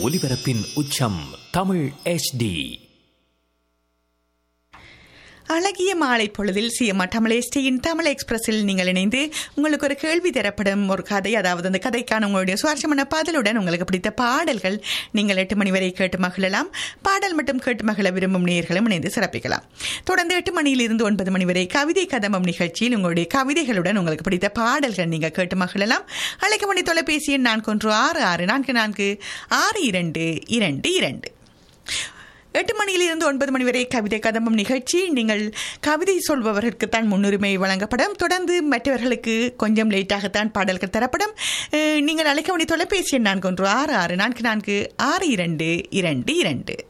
ஒலிபரப்பின் உச்சம் தமிழ் HD அழகிய மாலை பொழுதில் சிஎம்ஆ தமிழ் எஸ்டியின் தமிழ் எக்ஸ்பிரஸில் நீங்கள் இணைந்து உங்களுக்கு ஒரு கேள்வி தரப்படும் ஒரு கதை அதாவது அந்த கதைக்கான உங்களுடைய சுவாரஸ்யமான பாடலுடன் உங்களுக்கு பிடித்த பாடல்கள் நீங்கள் எட்டு மணி வரை கேட்டு மகிழலாம் பாடல் மட்டும் கேட்டு மகிழ விரும்பும் நேயர்களும் இணைந்து சிறப்பிக்கலாம் தொடர்ந்து எட்டு மணியிலிருந்து ஒன்பது மணி வரை கவிதை கதம்பம் நிகழ்ச்சியில் உங்களுடைய கவிதைகளுடன் உங்களுக்கு பிடித்த பாடல்கள் நீங்கள் கேட்டு மகிழலாம் அழைக்க மணி தொலைபேசி எண் நான்கு ஒன்று ஆறு ஆறு நான்கு நான்கு ஆறு இரண்டு இரண்டு இரண்டு எட்டு மணியிலிருந்து ஒன்பது மணி வரை கவிதை கதம்பம் நிகழ்ச்சி நீங்கள் கவிதை சொல்பவர்களுக்குத்தான் முன்னுரிமை வழங்கப்படும் தொடர்ந்து மற்றவர்களுக்கு கொஞ்சம் லேட்டாகத்தான் பாடல்கள் தரப்படும் அஹ், நீங்கள் அழைக்க வேண்டிய தொலைபேசி எண் நான்கு ஒன்று ஆறு ஆறு நான்கு நான்கு ஆறு இரண்டு இரண்டு இரண்டு